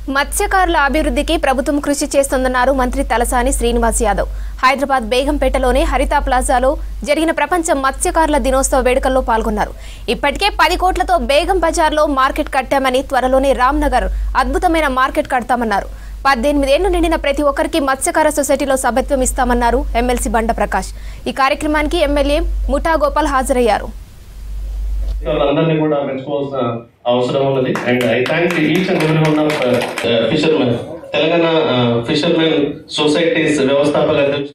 మత్స్యకారుల అభివృద్ధికి ప్రభుత్వం కృషి చేస్తోందన్నారు మంత్రి తలసాని శ్రీనివాస్ యాదవ్ హైదరాబాద్ బేగంపేటలోని హరిత ప్లాజాలో జరిగిన ప్రపంచ మత్స్యకారుల దినోత్సవ వేడుకల్లో పాల్గొన్నారు ఇప్పటికే పది కోట్లతో బేగం బజార్లో మార్కెట్ కట్టామని త్వరలోనే రామ్నగర్ అద్భుతమైన మార్కెట్ కడతామన్నారు పద్దెనిమిదేళ్లు నిండిన ప్రతి ఒక్కరికి మత్స్యకార సొసైటీలో సభ్యత్వం ఇస్తామన్నారు ఎమ్మెల్సీ బండ ప్రకాష్ ఈ కార్యక్రమానికి ఎమ్మెల్యే ముఠా గోపాల్ హాజరయ్యారు వాళ్ళందరినీ కూడా మెచ్చుకోవాల్సిన అవసరం ఉన్నది and I thank each and every one of fishermen Telangana fishermen societies వ్యవస్థాపక అధ్యక్షుడు